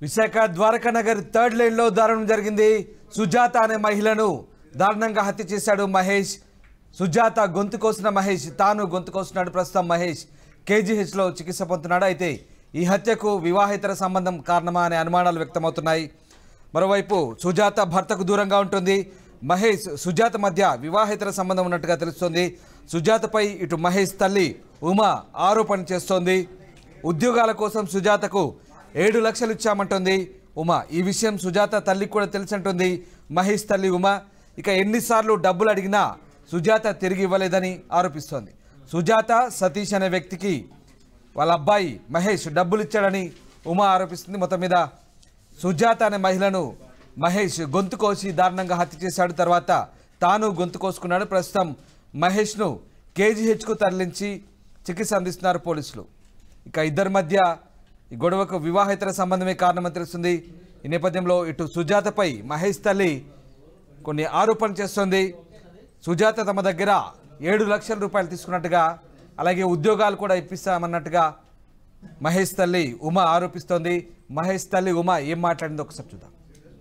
Visakha Dwaraka Nagar third line లో దారుణం జరిగింది సుజాత అనే మహిళను దారుణంగా హత్య చేశాడు మహేష్ సుజాత గొంతు కోసిన మహేష్ తాను గొంతు కోసినాడు ప్రస్తుతం మహేష్ కేజీహెచ్ లో చికిత్స పొందుతున్నాడు అయితే ఈ హత్యకు వివాహేతర సంబంధం కారణమా అనే అనుమానాలు వ్యక్తమవుతున్నాయి మరోవైపు సుజాత భర్తకు దూరంగా ఉంటుంది మహేష్ సుజాత మధ్య వివాహేతర సంబంధం ఉన్నట్టుగా తెలుస్తోంది సుజాతపై ఇటు మహేష్ తల్లి ఉమా ఆరోపణ చేస్తోంది ఉద్యోగాల కోసం సుజాతకు ఏడు లక్షలు ఇచ్చామంటుంది ఉమా ఈ విషయం సుజాత తల్లికి కూడా తెలిసంటుంది మహేష్ తల్లి ఉమా ఇక ఎన్నిసార్లు డబ్బులు అడిగినా సుజాత తిరిగి ఇవ్వలేదని ఆరోపిస్తోంది సుజాత సతీష్ అనే వ్యక్తికి వాళ్ళ అబ్బాయి మహేష్ డబ్బులు ఇచ్చాడని ఉమా ఆరోపిస్తుంది మొత్తం మీద సుజాత అనే మహిళను మహేష్ గొంతు కోసి దారుణంగా హత్య చేశాడు తర్వాత తాను గొంతు కోసుకున్నాడు ప్రస్తుతం మహేష్ను కేజీహెచ్కు తరలించి చికిత్స అందిస్తున్నారు పోలీసులు ఇక ఇద్దరి మధ్య ఈ గొడవకు వివాహేతర సంబంధమే కారణమని తెలుస్తుంది ఈ నేపథ్యంలో ఇటు సుజాతపై మహేష్ తల్లి కొన్ని ఆరోపణలు చేస్తోంది సుజాత తమ దగ్గర ఏడు లక్షల రూపాయలు తీసుకున్నట్టుగా అలాగే ఉద్యోగాలు కూడా ఇప్పిస్తామన్నట్టుగా మహేష్ తల్లి ఉమా ఆరోపిస్తోంది మహేష్ తల్లి ఉమా ఏం మాట్లాడిందో ఒకసారి చూద్దాం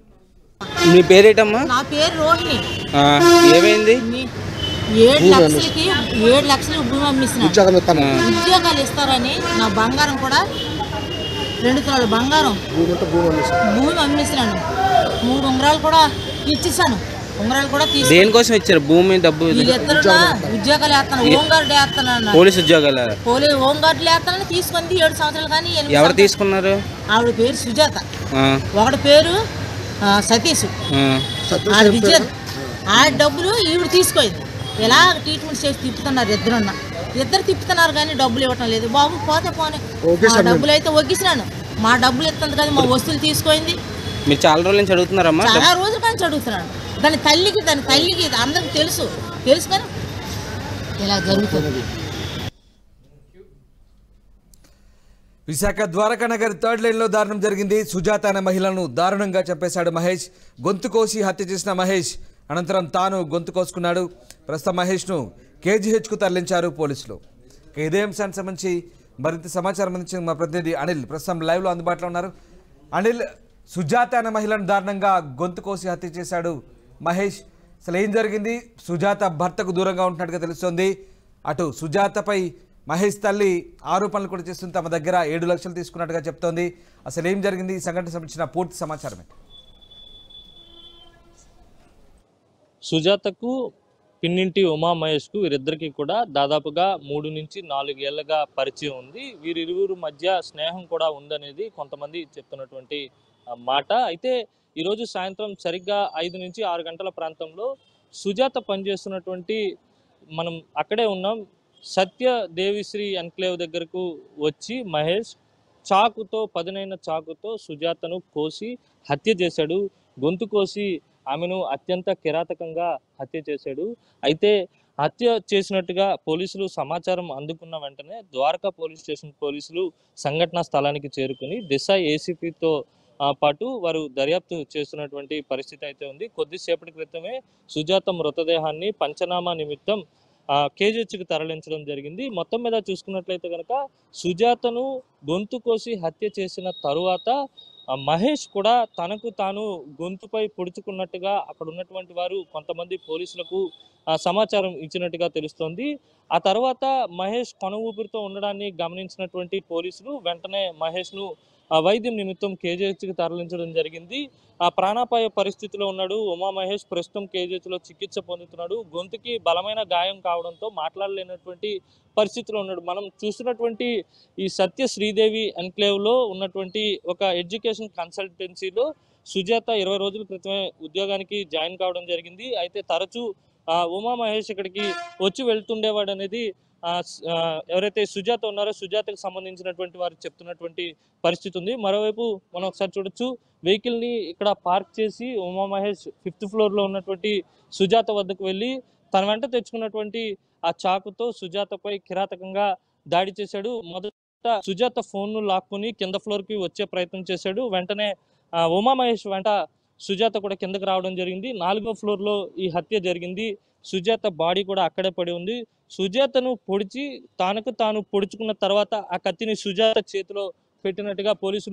మీ పేరేటమ్మా నా పేరు రోహిణి ఆ, ఏమైంది మీ- ఏడు లక్షలకి ఏడు లక్షలు భూమి అమ్మిస్తున్నాను ఉద్యోగాలు ఇస్తారని నా బంగారం కూడా రెండు తులాల బంగారం భూమి అమ్మిస్తున్నాను మూడు ఉంగరాలు కూడా ఇచ్చేసాను ఉంగరాలు కూడా తీసుకు దేనికోసం ఇచ్చారు భూమి డబ్బు వీళ్ళిద్దరు ఉద్యోగాలు వేస్తాను హోంగార్డు వేస్తాను అన్నాడు పోలీస్ ఉద్యోగాల పోలీ హోంగార్డులు వేస్తానని తీసుకుంది ఏడు సంవత్సరాలు కానీ ఎనిమిది ఎవరు సంవత్సరాలు. తీసుకున్నారు ఆవిడ పేరు సుజాత ఆ, ఒకటి పేరు ఆ, సతీష్ ఆ, ఆడ విజయ్ ఆ డబ్బులు ఈవిడ తీసుకోయింది ఎలా ట్రీట్మెంట్ చేసి తిప్పుతున్నారు ఇద్దరున్న ఇద్దరు తిప్పుతున్నారు కానీ డబ్బులు ఇవ్వటం లేదు బాబు పోతే పోనే మా డబ్బులు అయితే ఒగ్గిసినాను మా డబ్బులు ఇస్తుంది కానీ మా వస్తువులు తీసుకోయింది మీరు చాలా రోజుల నుంచి అడుగుతున్నారమ్మా చాలా రోజుల కానీ చదువుతున్నాను దాని తల్లికి దాని తల్లికి అందరికి తెలుసు తెలుసు కానీ ఇలా జరుగుతుంది విశాఖ ద్వారకా నగర్ థర్డ్ లైన్లో దారుణం జరిగింది సుజాత అనే మహిళను దారుణంగా చంపేశాడు మహేష్ గొంతు కోసి హత్య చేసిన మహేష్ అనంతరం తాను గొంతు కోసుకున్నాడు ప్రస్తుతం మహేష్ను కేజీహెచ్కు తరలించారు పోలీసులు ఇక ఇదే అంశానికి సంబంధించి మరింత సమాచారం అందించిన మా ప్రతినిధి అనిల్ ప్రస్తుతం లైవ్లో అందుబాటులో ఉన్నారు అనిల్ సుజాత అనే మహిళను దారుణంగా గొంతు కోసి హత్య చేశాడు మహేష్ అసలు ఏం జరిగింది సుజాత భర్తకు దూరంగా ఉంటున్నట్టుగా తెలుస్తోంది అటు సుజాతపై మహేష్ తల్లి ఆరోపణలు కూడా చేస్తుంది తమ దగ్గర ఏడు లక్షలు తీసుకున్నట్టుగా చెప్తోంది అసలు ఏం జరిగింది ఈ సంఘటన సంబంధించిన పూర్తి సమాచారం ఏంటి? సుజాతకు పిన్నింటి ఉమా మహేష్కు వీరిద్దరికి కూడా దాదాపుగా మూడు నుంచి నాలుగేళ్లుగా పరిచయం ఉంది వీరిరువురు మధ్య స్నేహం కూడా ఉందనేది కొంతమంది చెప్తున్నటువంటి ఆ, మాట అయితే ఈరోజు సాయంత్రం సరిగ్గా ఐదు నుంచి ఆరు గంటల ప్రాంతంలో సుజాత పనిచేస్తున్నటువంటి మనం అక్కడే ఉన్నాం సత్య దేవిశ్రీ ఎన్క్లేవ్ దగ్గరకు వచ్చి మహేష్ చాకుతో పదునైన చాకుతో సుజాతను కోసి హత్య చేశాడు గొంతు కోసి ఆమెను అత్యంత కిరాతకంగా హత్య చేశాడు అయితే హత్య చేసినట్టుగా పోలీసులు సమాచారం అందుకున్న వెంటనే ద్వారకా పోలీస్ స్టేషన్ పోలీసులు సంఘటనా స్థలానికి చేరుకుని దిశ ఏసీపీతో పాటు వారు దర్యాప్తు చేస్తున్నటువంటి పరిస్థితి అయితే ఉంది కొద్దిసేపటి క్రితమే సుజాత మృతదేహాన్ని పంచనామా నిమిత్తం కేజీహెచ్కి తరలించడం జరిగింది మొత్తం మీద చూసుకున్నట్లయితే కనుక సుజాతను గొంతు కోసి హత్య చేసిన తరువాత ఆ, మహేష్ కూడా తనకు తాను గొంతుపై పొడుచుకున్నట్టుగా అక్కడ ఉన్నటువంటి వారు కొంతమంది పోలీసులకు ఆ, సమాచారం ఇచ్చినట్టుగా తెలుస్తోంది ఆ తర్వాత మహేష్ కొన ఊపిరితో ఉండడాన్ని గమనించినటువంటి పోలీసులు వెంటనే మహేష్ను ఆ, వైద్యం నిమిత్తం కేజీహెచ్కి తరలించడం జరిగింది ఆ ప్రాణాపాయ పరిస్థితిలో ఉన్నాడు ఉమా మహేష్ ప్రస్తుతం కేజీహెచ్లో చికిత్స పొందుతున్నాడు గొంతుకి బలమైన గాయం కావడంతో మాట్లాడలేనటువంటి పరిస్థితిలో ఉన్నాడు మనం చూస్తున్నటువంటి ఈ సత్య శ్రీదేవి ఎన్క్లేవ్లో ఉన్నటువంటి ఒక ఎడ్యుకేషన్ కన్సల్టెన్సీలో సుజాత ఇరవై రోజుల క్రితమే ఉద్యోగానికి జాయిన్ కావడం జరిగింది అయితే తరచూ ఆ, ఉమా మహేష్ ఇక్కడికి వచ్చి వెళ్తుండేవాడు అనేది ఆ, స్- ఆ, ఎవరైతే సుజాత ఉన్నారో సుజాతకు సంబంధించినటువంటి వారు చెప్తున్నటువంటి పరిస్థితి ఉంది మరోవైపు మనం ఒకసారి చూడొచ్చు వెహికల్ ని ఇక్కడ పార్క్ చేసి ఉమా మహేష్ ఫిఫ్త్ ఫ్లోర్ లో ఉన్నటువంటి సుజాత వద్దకు వెళ్ళి తన వెంట తెచ్చుకున్నటువంటి ఆ చాకుతో సుజాతపై కిరాతకంగా దాడి చేశాడు మొదట సుజాత ఫోన్ ను లాక్కుని కింద ఫ్లోర్ కి వచ్చే ప్రయత్నం చేశాడు వెంటనే ఆ, ఉమా మహేష్ వెంట సుజాత కూడా కిందకి రావడం జరిగింది నాలుగో ఫ్లోర్ లో ఈ హత్య జరిగింది సుజాత బాడీ కూడా అక్కడే పడి ఉంది సుజాతను పొడిచి తానకు తాను పొడుచుకున్న తర్వాత ఆ కత్తిని సుజాత చేతిలో పెట్టినట్టుగా పోలీసులు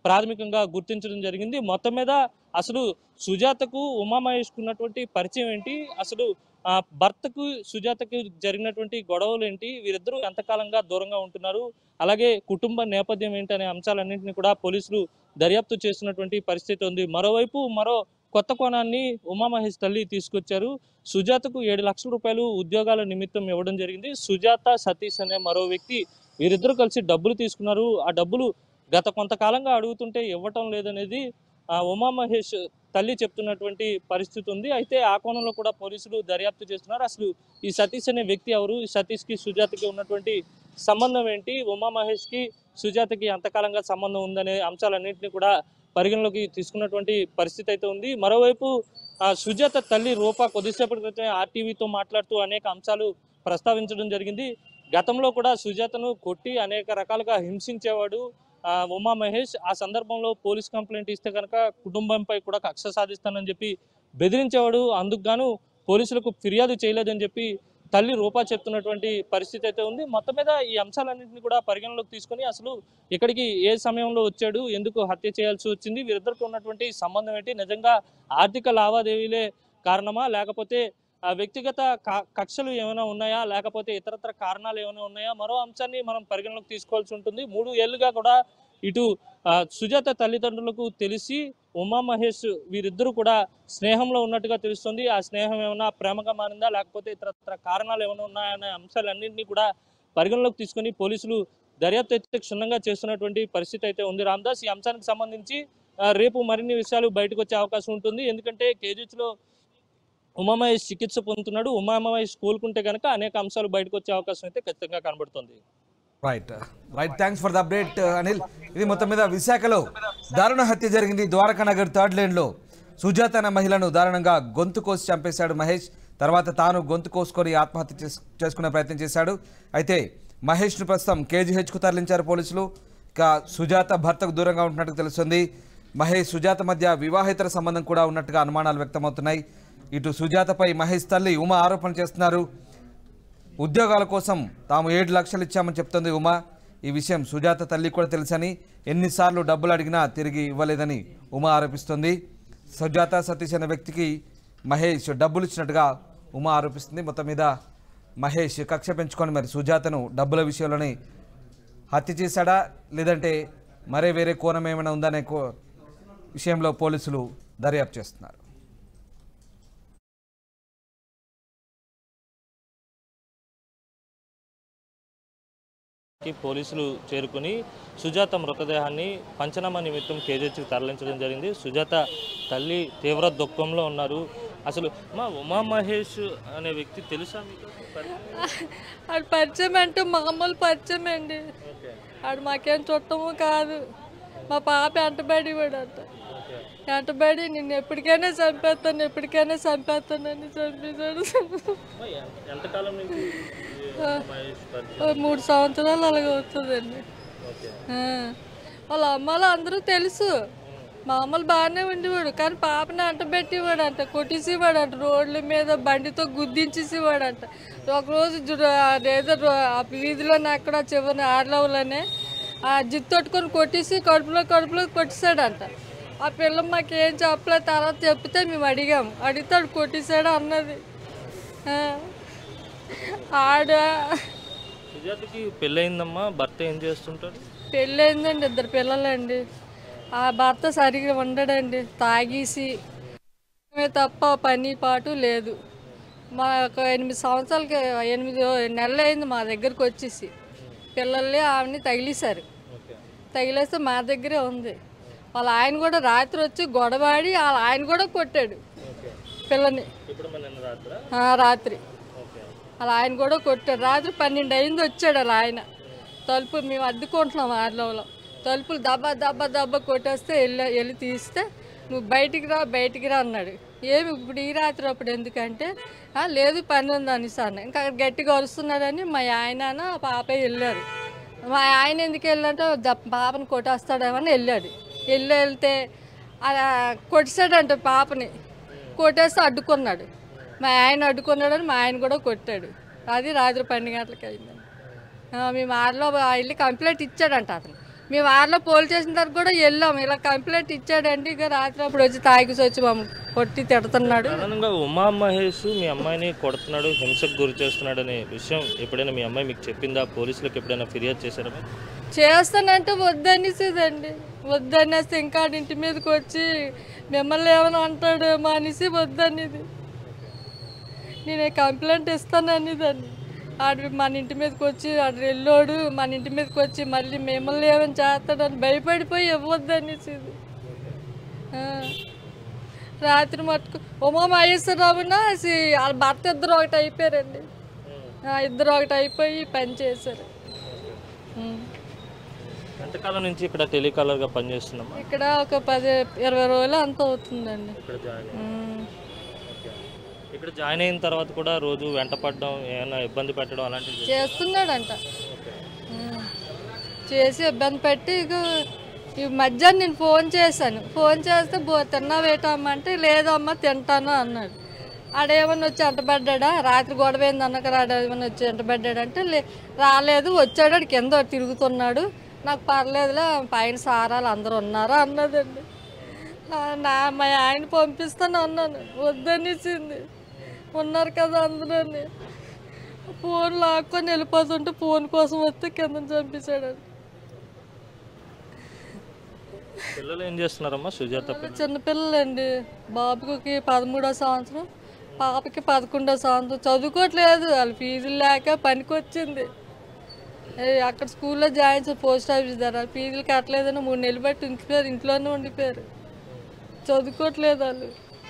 ప్రాథమికంగా గుర్తించడం జరిగింది మొత్తం మీద అసలు సుజాతకు ఉమామహేష్కు ఉన్నటువంటి పరిచయం ఏంటి అసలు ఆ భర్తకు సుజాతకు జరిగినటువంటి గొడవలు ఏంటి వీరిద్దరూ ఎంతకాలంగా దూరంగా ఉంటున్నారు అలాగే కుటుంబ నేపథ్యం ఏంటి అనే అంశాలన్నింటినీ కూడా పోలీసులు దర్యాప్తు చేస్తున్నటువంటి పరిస్థితి ఉంది మరోవైపు మరో కొత్త కోణాన్ని ఉమామహేష్ తల్లి తీసుకొచ్చారు సుజాతకు ఏడు లక్షల రూపాయలు ఉద్యోగాల నిమిత్తం ఇవ్వడం జరిగింది సుజాత సతీష్ అనే మరో వ్యక్తి వీరిద్దరూ కలిసి డబ్బులు తీసుకున్నారు ఆ డబ్బులు గత కొంతకాలంగా అడుగుతుంటే ఇవ్వటం లేదనేది ఆ ఉమామహేష్ తల్లి చెప్తున్నటువంటి పరిస్థితి ఉంది అయితే ఆ కోణంలో కూడా పోలీసులు దర్యాప్తు చేస్తున్నారు అసలు ఈ సతీష్ అనే వ్యక్తి ఎవరు ఈ సతీష్కి సుజాతకి ఉన్నటువంటి సంబంధం ఏంటి ఉమామహేష్కి సుజాతకి ఎంతకాలంగా సంబంధం ఉందనే అంశాలన్నింటినీ కూడా పరిగణలోకి తీసుకున్నటువంటి పరిస్థితి అయితే ఉంది మరోవైపు ఆ సుజాత తల్లి రూప కొద్దిసేపటి క్రితం ఆర్టీవీతో మాట్లాడుతూ అనేక అంశాలు ప్రస్తావించడం జరిగింది గతంలో కూడా సుజాతను కొట్టి అనేక రకాలుగా హింసించేవాడు ఆ, ఉమా మహేష్ ఆ సందర్భంలో పోలీస్ కంప్లైంట్ ఇస్తే కనుక కుటుంబంపై కూడా కక్ష సాధిస్తానని చెప్పి బెదిరించేవాడు అందుకు గాను పోలీసులకు ఫిర్యాదు చేయలేదని చెప్పి తల్లి రూపా చెప్తున్నటువంటి పరిస్థితి అయితే ఉంది మొత్తం మీద ఈ అంశాలన్నింటినీ కూడా పరిగణలోకి తీసుకొని అసలు ఇక్కడికి ఏ సమయంలో వచ్చాడు ఎందుకు హత్య చేయాల్సి వచ్చింది వీరిద్దరికి ఉన్నటువంటి సంబంధం ఏంటి నిజంగా ఆర్థిక లావాదేవీలే కారణమా లేకపోతే ఆ వ్యక్తిగత క- కక్షలు ఏమైనా ఉన్నాయా లేకపోతే ఇతరత్ర కారణాలు ఏమైనా ఉన్నాయా మరో అంశాన్ని మనం పరిగణలోకి తీసుకోవాల్సి ఉంటుంది మూడు ఏళ్ళుగా కూడా ఇటు ఆ, సుజాత తల్లిదండ్రులకు తెలిసి ఉమా మహేష్ వీరిద్దరూ కూడా స్నేహంలో ఉన్నట్టుగా తెలుస్తుంది ఆ స్నేహం ఏమైనా ప్రేమగా మారిందా లేకపోతే ఇతరత్ర కారణాలు ఏమైనా ఉన్నాయా అనే అంశాలన్నింటినీ కూడా పరిగణలోకి తీసుకొని పోలీసులు దర్యాప్తు అయితే క్షుణ్ణంగా చేస్తున్నటువంటి పరిస్థితి అయితే ఉంది రామ్దాస్ ఈ అంశానికి సంబంధించి ఆ, రేపు మరిన్ని విషయాలు బయటకు వచ్చే అవకాశం ఉంటుంది ఎందుకంటే కేజీహెచ్లో ఉమామహేష్ చికిత్స పొందుతున్నాడు ఉమామహేష్ కోలుకుంటే కనుక అనేక అంశాలు బయటకు వచ్చే అవకాశం అయితే ఖచ్చితంగా కనబడుతుంది right right thanks for the update Anil ఇది మొత్తం మీద విశాఖలో దారుణ హత్య జరిగింది ద్వారకా నగర్ థర్డ్ లేన్లో సుజాత అనే మహిళను దారుణంగా గొంతు కోసి చంపేశాడు మహేష్ తర్వాత తాను గొంతు కోసుకొని ఆత్మహత్య చేస్- చేసుకునే ప్రయత్నం చేశాడు అయితే మహేష్ను ప్రస్తుతం కేజీహెచ్కు తరలించారు పోలీసులు ఇక సుజాత భర్తకు దూరంగా ఉంటున్నట్టు తెలుస్తుంది మహేష్ సుజాత మధ్య వివాహేతర సంబంధం కూడా ఉన్నట్టుగా అనుమానాలు వ్యక్తమవుతున్నాయి ఇటు సుజాతపై మహేష్ తల్లి ఉమ ఆరోపణ చేస్తున్నారు ఉద్యోగాల కోసం తాము ఏడు లక్షలు ఇచ్చామని చెప్తోంది ఉమా ఈ విషయం సుజాత తల్లి కూడా తెలుసని ఎన్నిసార్లు డబ్బులు అడిగినా తిరిగి ఇవ్వలేదని ఉమా ఆరోపిస్తుంది సుజాత సతీష్ అనే వ్యక్తికి మహేష్ డబ్బులు ఇచ్చినట్టుగా ఉమా ఆరోపిస్తుంది మొత్తం మీద మహేష్ కక్ష పెంచుకొని మరి సుజాతను డబ్బుల విషయంలోనే హత్య చేశాడా లేదంటే మరే వేరే కోణం ఏమైనా ఉందనే కో విషయంలో పోలీసులు దర్యాప్తు చేస్తున్నారు కి పోలీసులు చేరుకుని సుజాత మృతదేహాన్ని పంచనామా నిమిత్తం కేజీహెచ్కి తరలించడం జరిగింది సుజాత తల్లి తీవ్ర దుఃఖంలో ఉన్నారు అసలు మా ఉమా మహేష్ అనే వ్యక్తి తెలుసా మీకు పరిచయం? ఆడు పరిచయం అంటే మామూలు పరిచయం అండి ఆడు మాకేం చుట్టము కాదు మా పాప ఎంటబడి అంట ఎంటబడి నిన్ను ఎప్పటికైనా చంపేస్తాను ఎప్పటికైనా చంపేస్తానని చంపేశాడు అమ్మా, ఎ- ఎంతకాలం నుంచి ఈ ఉమా మహేష్ పరిచయం ఓ మూడు సంవత్సరాలు అలాగ అవుతుందండి ఓకే ఆ. వాళ్ళ అమ్మలు అందరూ తెలుసు మామూలు బాగానే ఉండేవాడు కానీ పాపని అంట పెట్టేవాడు అంట కొట్టేసేవాడు అంట రోడ్ల మీద బండితో గుద్దించేసేవాడు అంట ఒకరోజు జు- అదేదో రో- ఆ వీధిలోనే అక్కడ చివరి ఆర్లవులోనే ఆ జిత్తు తట్టుకొని కొట్టేసి కడుపులో కడుపులో కొట్టేశాడంట ఆ పిల్ల మాకేం చెప్పలేదు తర్వాత చెప్తే మేము అడిగాము అడిగితే ఆడు కొట్టేశాడు అన్నది ఆ. ఆడ సుజాతకి పెళ్ళయిందమ్మా భర్త ఏం చేస్తుంటారు పెళ్ళయిందండి ఇద్దరు పిల్లలండి ఆ భర్త సరిగా ఉండడండి తాగేసి మే తప్ప పని పాటు లేదు మా ఒక ఎనిమిది సంవత్సరాలకి ఎనిమిది నెలలు అయింది మా దగ్గరికి వచ్చేసి పిల్లల్ని ఆమెని తగిలేశారు ఓకే తగిలేస్తే మా దగ్గరే ఉంది వాళ్ళ ఆయన కూడా రాత్రి వచ్చి గొడవాడి వాళ్ళ ఆయన కూడా కొట్టాడు ఓకే పిల్లని ఇప్పుడు మన నిన్న రాత్రా ఆ, రాత్రి ఓకే అలా ఆయన కూడా కొట్టాడు రాత్రి పన్నెండు అయింది వచ్చాడు అలా ఆయన తలుపు మేము అద్దుకుంటున్నాం ఆర్లోలో తలుపులు దబ్బా దబ్బా దబ్బా కొట్టేస్తే వెళ్ళి వెళ్ళి తీస్తే నువ్వు బయటికి రా బయటికి రా అన్నాడు ఏమి ఇప్పుడు ఈ రాత్రి అప్పుడు ఎందుకంటే "ఆ, లేదు పని ఉంది అనేసి అన్న ఇంకా అక్కడ గట్టిగా వస్తున్నాడని మా ఆయన పాప వెళ్ళారు మా ఆయన ఎందుకు వెళ్ళాడంటే "జప్- పాపని కొట్టేస్తాడేమని వెళ్ళాడు వెళ్ళి వెళ్తే అలా కొట్టేశాడంట పాపని కొట్టేస్తే అడ్డుకున్నాడు మా ఆయన అడ్డుకున్నాడని మా ఆయన కూడా కొట్టాడు అది రాత్రి పన్నెండు గంటలకు అయిందండి ఆ, మేము ఆరులో వెళ్ళి కంప్లైంట్ ఇచ్చాడంట అతను మేము వారిలో పోలీస్ స్టేషన్ దగ్గర కూడా వెళ్ళాం ఇలా కంప్లైంట్ ఇచ్చాడండి ఇక రాత్రి అప్పుడు వచ్చి తాగిసి వచ్చి మమ్మల్ని కొట్టి తిడుతున్నాడు ప్రధానంగా ఉమా మహేష్ మీ అమ్మాయిని కొడుతున్నాడు హింసకు గురి చేస్తున్నాడు అనే విషయం ఎప్పుడైనా మీ అమ్మాయి మీకు చెప్పిందా పోలీసులకు ఎప్పుడైనా ఫిర్యాదు చేశారా మీరు? చేస్తానంటే వద్దనేసేదండి వద్దనేసి ఇంకా ఇంటి మీదకి వచ్చి మిమ్మల్ని ఏమైనా అంటాడేమో అనేసి వద్దనేది నేను కంప్లైంట్ ఇస్తాననేదాన్ని ఆడు మన ఇంటి మీదకి వచ్చి ఆడు వెళ్ళాడు మన ఇంటి మీదకి వచ్చి మళ్ళీ మిమ్మల్ని ఏమైనా చేస్తాడని భయపడిపోయి ఇవ్వద్దనేసేది ఆ. రాత్రి మటుకు ఉమా మహేశ్వరరావున వాళ్ళ భర్త ఇద్దరు ఒకటి అయిపోయారండి ఆ, ఇద్దరు ఒకటి అయిపోయి పని చేశారు ఉం. ఎంతకాలం నుంచి ఇక్కడ టెలికాలర్గా పనిచేస్తున్నామా ఇక్కడ ఒక పది ఇరవై రోజులు అంత అవుతుందండి ఇక్కడ జాయిన్ అయ్యి. ఉం. ఇక్కడ జాయిన్ అయిన తర్వాత కూడా రోజు వెంట పడడం ఏమైనా ఇబ్బంది పెట్టడం అలాంటివి చేస్తారా? చేస్తున్నాడంట ఉం. చేసి ఇబ్బంది పెట్టి ఇక ఈ మధ్యాహ్నం నేను ఫోన్ చేశాను ఫోన్ చేస్తే బో తిన్నావేటమ్మా అంటే లేదమ్మా తింటాను అన్నాడు ఆడేమన్నా వచ్చి అంటబడ్డా రాత్రి గొడవ ఏంది అన్నాక ఆడేమన్నా వచ్చి అంటబడ్డాడు అంటే లే రాలేదు వచ్చాడు ఆడు కింద తిరుగుతున్నాడు నాకు పర్లేదులే పైన సారాలు అందరూ ఉన్నారా అన్నదండి ఆ, నా మా ఆయన పంపిస్తాను అన్నాను వద్దనిచ్చింది ఉన్నారు కదా అందరూ ఫోన్ లాక్కొని వెళ్ళిపోతుంటే ఫోన్ కోసం వస్తే కింద చంపేశాడు పిల్లలు ఏం చేస్తున్నారమ్మా సుజాత పిల్లలు చిన్నపిల్లలండి బాబుకి పదమూడో సంవత్సరం పాపకి పదకొండో సంవత్సరం చదువుకోవట్లేదు వాళ్ళు ఫీజులు లేక పనికొచ్చింది ఏ, అక్కడ స్కూల్లో జాయిన్ చేసి పోస్ట్ ఆఫీస్ దగ్గర ఫీజులు కట్టలేదని మూడు నెలలు బట్టి ఉండిపోయారు ఇంట్లోనే ఉండిపోయారు చదువుకోవట్లేదు వాళ్ళు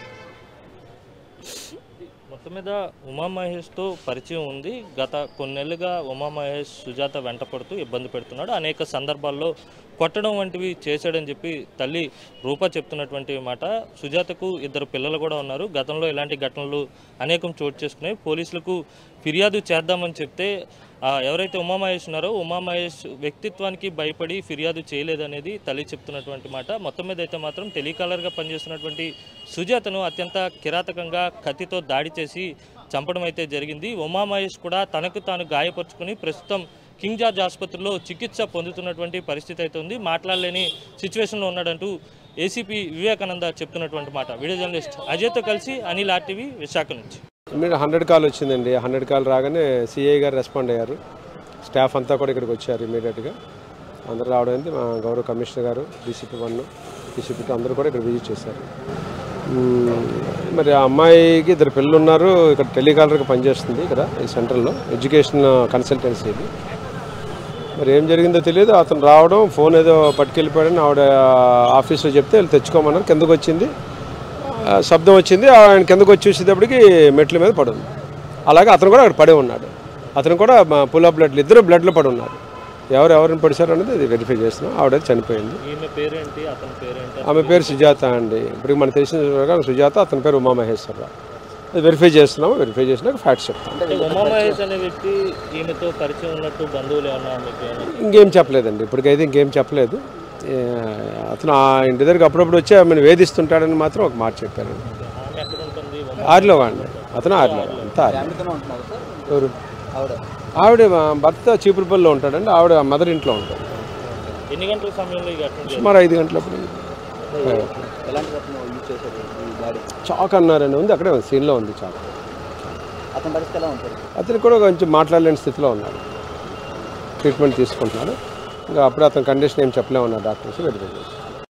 మొత్తం మీద ఉమా మహేష్తో పరిచయం ఉంది గత కొన్నేళ్లుగా ఉమా మహేష్ సుజాత వెంట పడుతూ ఇబ్బంది పెడుతున్నాడు అనేక సందర్భాల్లో కొట్టడం వంటివి చేశాడని చెప్పి తల్లి రూప చెప్తున్నటువంటి మాట సుజాతకు ఇద్దరు పిల్లలు కూడా ఉన్నారు గతంలో ఇలాంటి ఘటనలు అనేకం చోటు చేసుకున్నాయి పోలీసులకు ఫిర్యాదు చేద్దామని చెప్తే ఆ, ఎవరైతే ఉమామహేష్ ఉన్నారో ఉమామహేష్ వ్యక్తిత్వానికి భయపడి ఫిర్యాదు చేయలేదనేది తల్లి చెప్తున్నటువంటి మాట మొత్తం మీద అయితే మాత్రం టెలికాలర్గా పనిచేస్తున్నటువంటి సుజాతను అత్యంత కిరాతకంగా కత్తితో దాడి చేసి చంపడం అయితే జరిగింది ఉమామహేష్ కూడా తనకు తాను గాయపరుచుకుని ప్రస్తుతం కింగ్ జార్జ్ ఆసుపత్రిలో చికిత్స పొందుతున్నటువంటి పరిస్థితి అయితే ఉంది మాట్లాడలేని సిచ్యువేషన్లో ఉన్నాడంటూ ఏసీపీ వివేకానంద చెప్తున్నటువంటి మాట వీడియో జర్నలిస్ట్ అజయ్తో కలిసి అనిల్ ఆర్టీవీ విశాఖ నుంచి మీరు హండ్రెడ్ కాల్ వచ్చిందండి హండ్రెడ్ కాల్ రాగానే సిఐ గారు రెస్పాండ్ అయ్యారు స్టాఫ్ అంతా కూడా ఇక్కడికి వచ్చారు ఇమీడియట్గా అందరూ రావడం అయింది మా గౌరవ కమిషనర్ గారు డీసీపీ వన్ డీసీపీ టూ అందరూ కూడా ఇక్కడ విజిట్ చేశారు మ్మ్. మరి ఆ అమ్మాయికి ఇద్దరు పిల్లలు ఉన్నారు ఇక్కడ టెలికాలర్గా పనిచేస్తుంది ఇక్కడ ఈ సెంటర్లో ఎడ్యుకేషన్ కన్సల్టెన్సీ ఇది మరి ఏం జరిగిందో తెలియదు అతను రావడం ఫోన్ ఏదో పట్టుకెళ్ళిపోయాడని ఆవిడ ఆఫీస్లో చెప్తే వెళ్ళి తెచ్చుకోమన్నారు కిందకు వచ్చింది ఆ, శబ్దం వచ్చింది ఆయన కిందకు వచ్చి చూసేటప్పటికి మెట్ల మీద పడుంది అలాగే అతను కూడా అక్కడ పడి ఉన్నాడు అతను కూడా పుల్ ఆఫ్ బ్లడ్లు ఇద్దరు బ్లడ్లో పడి ఉన్నారు ఎవరు ఎవరిని పడిచారు అనేది అది వెరిఫై చేస్తున్నాం ఆవిడ చనిపోయింది ఈమె పేరేంటి అతని పేరేంటి ఆమె పేరు సుజాత అండి ఇప్పుడు మనకు తెలిసిన ప్రకారం సుజాత అతని పేరు ఉమామహేశ్వరరావు అది వెరిఫై చేస్తున్నాము వెరిఫై చేసినాక ఫ్యాక్ట్స్ చెప్తాం అంటే ఉమామహేష్ అనే వ్యక్తి ఈమెతో పరిచయం ఉన్నట్టు బంధువులు ఏమన్నా మీకు ఏమన్నా ఇంకేం చెప్పలేదండి ఇప్పటికైతే ఇంకేం చెప్పలేదు ఏ, అతను ఆ ఇంటి దగ్గరికి అప్పుడప్పుడు వచ్చి ఆమెను వేధిస్తుంటాడని మాత్రం ఒక మాట చెప్పారు ఆమె ఎక్కడ ఉంటుంది ఉమా- ఆరిలో వాడిని అతను ఆరిలో అంతా ఆరిలో. ఎవరు ఆవిడ మా భర్త చీపురుపల్లిలో ఉంటాడండి ఆవిడ మదర్ ఇంట్లో ఉంటాడు ఎన్ని గంటల సమయంలో ఈ ఘటన జరిగింది? సుమారు ఐదు గంటలప్పుడు చాక్ అన్నారని ఉంది అక్కడే ఉంది సీన్లో ఉంది చాక్ అతని పరిస్థితి ఎలా ఉంటుంది అతను కూడా కొంచెం మాట్లాడలేని స్థితిలో ఉన్నాడు ట్రీట్మెంట్ తీసుకుంటున్నాడు ఇంకా అప్పుడు అతని కండిషన్ ఏం చెప్పలేమన్నారు డాక్టర్స్ వెరిఫై చేసి